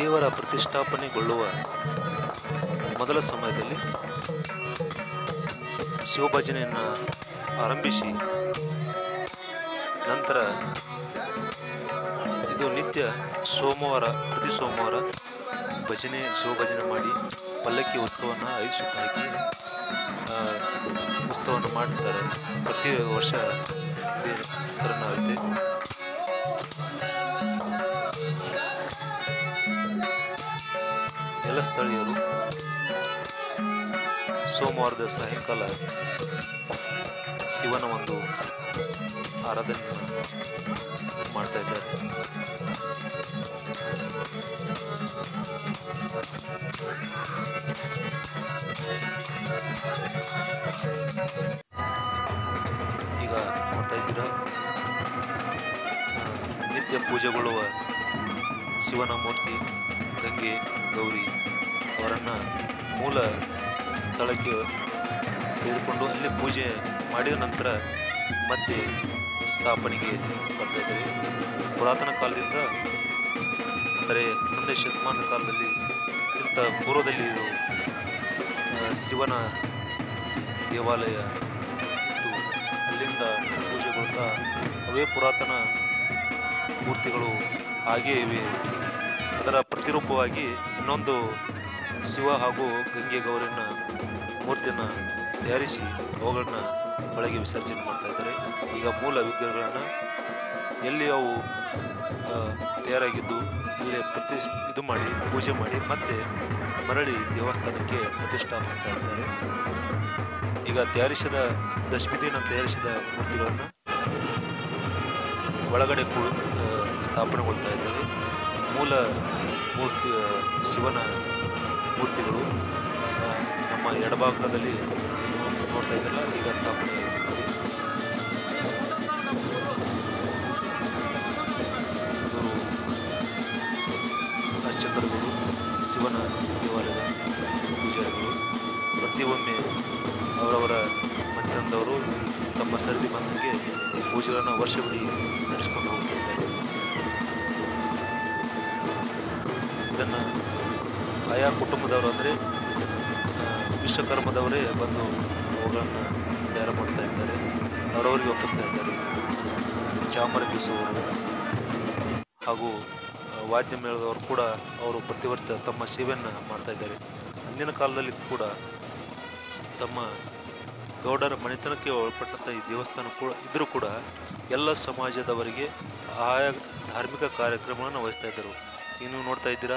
ದೇವರ ಪ್ರತಿಷ್ಠಾಪನೆಗೊಳ್ಳುವ ಮೊದಲ ಸಮಯದಲ್ಲಿ ಶಿವಭಜನೆಯನ್ನು ಆರಂಭಿಸಿ ನಂತರ ಇದು ನಿತ್ಯ ಸೋಮವಾರ ಪ್ರತಿ ಸೋಮವಾರ ಭಜನೆ ಶಿವಭಜನೆ ಮಾಡಿ ಪಲ್ಲಕ್ಕಿ ಉತ್ಸವವನ್ನು ಐದು ಸುತ್ತ ಹಾಕಿ ಆ, ಉತ್ಸವವನ್ನು ಮಾಡ್ತಾರೆ ಪ್ರತಿ ವರ್ಷ ಇದೇ ಥರನೇ ಆಗುತ್ತೆ ಎಲ್ಲ ಸ್ಥಳೀಯರು ಸೋಮವಾರದ ಸಾಯಂಕಾಲ ಶಿವನ ಒಂದು ಆರಾಧನೆಯನ್ನು ಮಾಡ್ತಾ ಇದ್ದಾರೆ ಈಗ ನೋಡ್ತಾ ಇದ್ದೀರಾ ಆ, ನಿತ್ಯ ಪೂಜೆಗೊಳ್ಳುವ ಶಿವನ ಮೂರ್ತಿ ಗಂಗೆ ಗೌರಿ ಅವರನ್ನು ಮೂಲ ಸ್ಥಳಕ್ಕೆ ತೆಗೆದುಕೊಂಡು ಅಲ್ಲಿ ಪೂಜೆ ಮಾಡಿದ ನಂತರ ಮತ್ತೆ ಸ್ಥಾಪನೆಗೆ ಬರ್ತಾ ಇದ್ದಾರೆ ಪುರಾತನ ಕಾಲದಿಂದ ಅಂದರೆ ಮುಂದೆ ಶತಮಾನ ಕಾಲದಲ್ಲಿ ಇಂಥ ಪೂರ್ವದಲ್ಲಿ ಇದು ಆ, ಶಿವನ ದೇವಾಲಯ ಇತ್ತು ಅಲ್ಲಿಂದ ಪೂಜೆಗೊಳ್ತಾ ಅವೇ ಪುರಾತನ ಮೂರ್ತಿಗಳು ಹಾಗೇ ಇವೆ ಅದರ ಪ್ರತಿರೂಪವಾಗಿ ಇನ್ನೊಂದು ಶಿವ ಹಾಗೂ ಗಂಗೆ ಗೌರಿನ ಮೂರ್ತಿಯನ್ನು ತಯಾರಿಸಿ ಅವುಗಳನ್ನ ಒಳಗೆ ವಿಸರ್ಜನೆ ಮಾಡ್ತಾ ಇದ್ದಾರೆ ಈಗ ಮೂಲ ವಿಗ್ರಹಗಳನ್ನು ಎಲ್ಲಿ ಅವು ಆ, ತಯಾರಾಗಿದ್ದು ಅಲ್ಲಿ ಪ್ರತಿ ಇದು ಮಾಡಿ ಪೂಜೆ ಮಾಡಿ ಮತ್ತೆ ಮರಳಿ ದೇವಸ್ಥಾನಕ್ಕೆ ಪ್ರತಿಷ್ಠಾಪಿಸ್ತಾ ಇದ್ದಾರೆ ಈಗ ತಯಾರಿಸಿದ ದಶಮಿದಿನ ತಯಾರಿಸಿದ ಮೂರ್ತಿಗಳನ್ನು ಒಳಗಡೆ ಕೂ ಆ, ಸ್ಥಾಪನೆಗೊಳ್ತಾ ಇದ್ದಾರೆ ಮೂಲ ಮೂರ್ತಿ ಆ, ಶಿವನ ಮೂರ್ತಿಗಳು ಆ, ನಮ್ಮ ಎಡಭಾಗದಲ್ಲಿ ಏನು ನೋಡ್ತಾ ಇದ್ದಲ್ಲ ಈಗ ಸ್ಥಾಪನೆ ಆಗಿರ್ತದೆ ಇವರು ಅರ್ಚಕರುಗಳು ಶಿವನ ದೇವಾಲಯದ ಪೂಜಾರಿಗಳು ಪ್ರತಿಯೊಮ್ಮೆ ಅವರವರ ಮನೆತನದವರು ತಮ್ಮ ಸರದಿ ಬಂದಂಗೆ ಪೂಜೆಗಳನ್ನು ವರ್ಷವಿಡೀ ನಡೆಸ್ಕೊಂಡು ಹೋಗ್ತಾ ಇದ್ದಾರೆ ಇದನ್ನು ಆಯಾ ಕುಟುಂಬದವರು ಅಂದರೆ ವಿಶ್ವಕರ್ಮದವರೇ ಬಂದು ಅವುಗಳನ್ನು ತಯಾರು ಮಾಡ್ತಾ ಇದ್ದಾರೆ ಅವರವರಿಗೆ ಒಪ್ಪಿಸ್ತಾ ಇದ್ದಾರೆ ಚಾಮರ ಬೀಸುವವರು ಹಾಗೂ ಆ, ವಾದ್ಯ ಮೇಳದವರು ಕೂಡ ಅವರು ಪ್ರತಿ ವರ್ಷ ತಮ್ಮ ಸೇವೆಯನ್ನು ಮಾಡ್ತಾ ಇದ್ದಾರೆ ಅಂದಿನ ಕಾಲದಲ್ಲಿ ಕೂಡ ತಮ್ಮ ಗೌಡರ ಮನೆತನಕ್ಕೆ ಒಳಪಟ್ಟಂಥ ಈ ದೇವಸ್ಥಾನ ಕೂಡ ಇದ್ದರೂ ಕೂಡ ಎಲ್ಲ ಸಮಾಜದವರಿಗೆ ಆಯಾ ಧಾರ್ಮಿಕ ಕಾರ್ಯಕ್ರಮಗಳನ್ನು ವಹಿಸ್ತಾ ಇದ್ದರು ಇನ್ನು ನೋಡ್ತಾ ಇದ್ದೀರಾ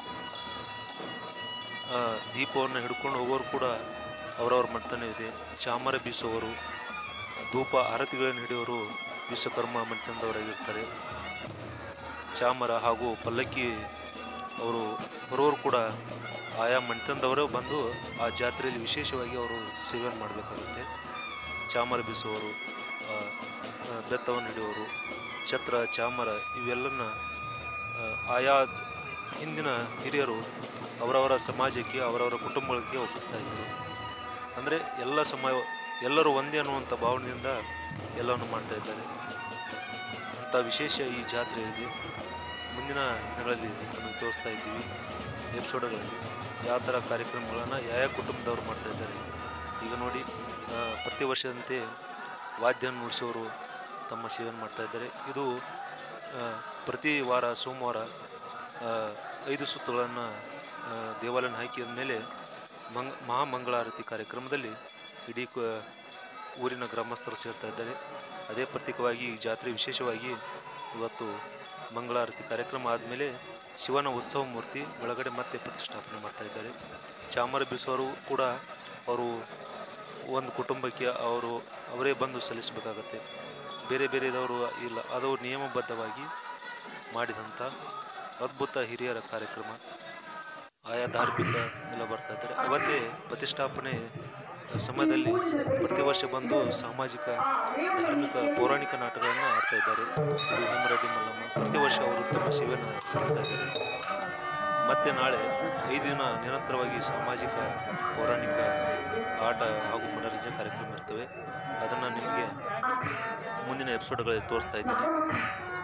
ಆ, ದೀಪವನ್ನು ಹಿಡ್ಕೊಂಡು ಹೋಗೋರು ಕೂಡ ಅವರವ್ರ ಮನೆತನ ಇದೆ ಚಾಮರ ಬೀಸುವವರು ಧೂಪ ಆರತಿಗಳನ್ನು ಹಿಡಿಯೋರು ವಿಶ್ವಕರ್ಮ ಮನೆತನದವರಾಗಿರ್ತಾರೆ ಚಾಮರ ಹಾಗೂ ಪಲ್ಲಕ್ಕಿ ಅವರು ಬರೋರು ಕೂಡ ಆಯಾ ಮನೆತನದವರೇ ಬಂದು ಆ ಜಾತ್ರೆಯಲ್ಲಿ ವಿಶೇಷವಾಗಿ ಅವರು ಸೇವೆಯನ್ನು ಮಾಡಬೇಕಾಗುತ್ತೆ ಚಾಮರ ಬೀಸುವವರು ಆ, ಆ, ಬೆತ್ತವನ್ನು ಹಿಡಿಯೋರು ಛತ್ರ ಚಾಮರ ಇವೆಲ್ಲನ ಆ, ಆಯಾ ಹಿಂದಿನ ಹಿರಿಯರು ಅವರವರ ಸಮಾಜಕ್ಕೆ ಅವರವರ ಕುಟುಂಬಗಳಿಗೆ ಒಪ್ಪಿಸ್ತಾ ಇದ್ದರು ಅಂದರೆ ಎಲ್ಲ ಸಮಾಜ ಎಲ್ಲರೂ ಒಂದೇ ಅನ್ನುವಂಥ ಭಾವನೆಯಿಂದ ಎಲ್ಲವನ್ನು ಮಾಡ್ತಾ ಇದ್ದಾರೆ ಅಂಥ ವಿಶೇಷ ಈ ಜಾತ್ರೆ ಇದೆ ಮುಂದಿನ ದಿನಗಳಲ್ಲಿ ನಮಗೆ ತೋರಿಸ್ತಾ ಇದ್ದೀವಿ ಎಪಿಸೋಡ್ಗಳಲ್ಲಿ ಯಾವ ಥರ ಕಾರ್ಯಕ್ರಮಗಳನ್ನು ಯಾವ ಕುಟುಂಬದವರು ಮಾಡ್ತಾ ಇದ್ದಾರೆ ಈಗ ನೋಡಿ ಆ, ಪ್ರತಿ ವರ್ಷದಂತೆ ವಾದ್ಯ ನುಡಿಸೋರು ತಮ್ಮ ಸೇವೆಯನ್ನು ಮಾಡ್ತಾ ಇದ್ದಾರೆ ಇದು ಆ, ಪ್ರತಿ ವಾರ ಸೋಮವಾರ ಆ, ಐದು ಸುತ್ತುಗಳನ್ನು ದೇವಾಲಯನ ಹಾಕಿದ ಮೇಲೆ ಮಂಗ ಮಹಾಮಂಗಳಾರತಿ ಕಾರ್ಯಕ್ರಮದಲ್ಲಿ ಇಡೀ ಕ- ಊರಿನ ಗ್ರಾಮಸ್ಥರು ಸೇರ್ತಾ ಇದ್ದಾರೆ ಅದೇ ಪ್ರತೀಕವಾಗಿ ಈ ಜಾತ್ರೆ ವಿಶೇಷವಾಗಿ ಇವತ್ತು ಮಂಗಳಾರತಿ ಕಾರ್ಯಕ್ರಮ ಆದಮೇಲೆ ಶಿವನ ಉತ್ಸವ ಮೂರ್ತಿ ಒಳಗಡೆ ಮತ್ತೆ ಪ್ರತಿಷ್ಠಾಪನೆ ಮಾಡ್ತಾ ಇದ್ದಾರೆ ಚಾಮರ ಬೀಸೋರು ಕೂಡ ಅವರು ಒಂದು ಕುಟುಂಬಕ್ಕೆ ಅವರು ಅವರೇ ಬಂದು ಸಲ್ಲಿಸಬೇಕಾಗತ್ತೆ ಬೇರೆ ಬೇರೆದವರು ಇಲ್ಲ ಅದು ನಿಯಮಬದ್ಧವಾಗಿ ಮಾಡಿದಂಥ ಅದ್ಭುತ ಹಿರಿಯರ ಕಾರ್ಯಕ್ರಮ ಆಯಾ ಧಾರ್ಮಿಕ ಎಲ್ಲ ಬರ್ತಾ ಇದ್ದಾರೆ ಅವತ್ತೇ ಪ್ರತಿಷ್ಠಾಪನೆ ಸಮಯದಲ್ಲಿ ಪ್ರತಿ ವರ್ಷ ಬಂದು ಸಾಮಾಜಿಕ ಧಾರ್ಮಿಕ ಪೌರಾಣಿಕ ನಾಟಕಗಳನ್ನು ಆಡ್ತಾ ಇದ್ದಾರೆ ಇದು ಹೇಮರೆಡ್ಡಿ ಮಲ್ಲಮ್ಮ ಪ್ರತಿ ವರ್ಷ ಅವರು ತಮ್ಮ ಸೇವೆಯನ್ನು ಸಲ್ಲಿಸ್ತಾ ಇದ್ದಾರೆ ಮತ್ತೆ ನಾಳೆ ಐದು ದಿನ ನಿರಂತರವಾಗಿ ಸಾಮಾಜಿಕ ಪೌರಾಣಿಕ ಆಟ ಹಾಗೂ ಮನೋರಂಜನೆ ಕಾರ್ಯಕ್ರಮ ಇರ್ತವೆ ಅದನ್ನು ನಿಮಗೆ ಮುಂದಿನ ಎಪಿಸೋಡ್ಗಳಲ್ಲಿ ತೋರಿಸ್ತಾ ಇದ್ದೀನಿ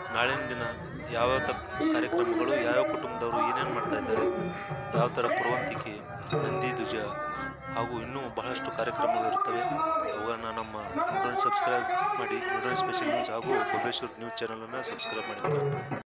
ನಾಳಿನ ದಿನ ಯಾವ್ಯಾವ ತ ಕಾರ್ಯಕ್ರಮಗಳು ಯಾವ್ಯಾವ ಕುಟುಂಬದವರು ಏನೇನು ಮಾಡ್ತಾ ಇದ್ದಾರೆ ಯಾವ ಥರ ಪುರವಂತಿಕೆ ನಂದಿ ಧ್ವಜ ಹಾಗೂ ಇನ್ನೂ ಬಹಳಷ್ಟು ಕಾರ್ಯಕ್ರಮಗಳು ಇರ್ತವೆ ಅವುಗಳನ್ನ ನಮ್ಮ ನೋಡೋಣ ಸಬ್ಸ್ಕ್ರೈಬ್ ಮಾಡಿ ನೋಡೋಣ ಸ್ಪೆಷಲ್ ನ್ಯೂಸ್ ಹಾಗೂ ಬಬಲೇಶ್ವರ್ ನ್ಯೂಸ್ ಚಾನಲನ್ನು ಸಬ್ಸ್ಕ್ರೈಬ್ ಮಾಡಿ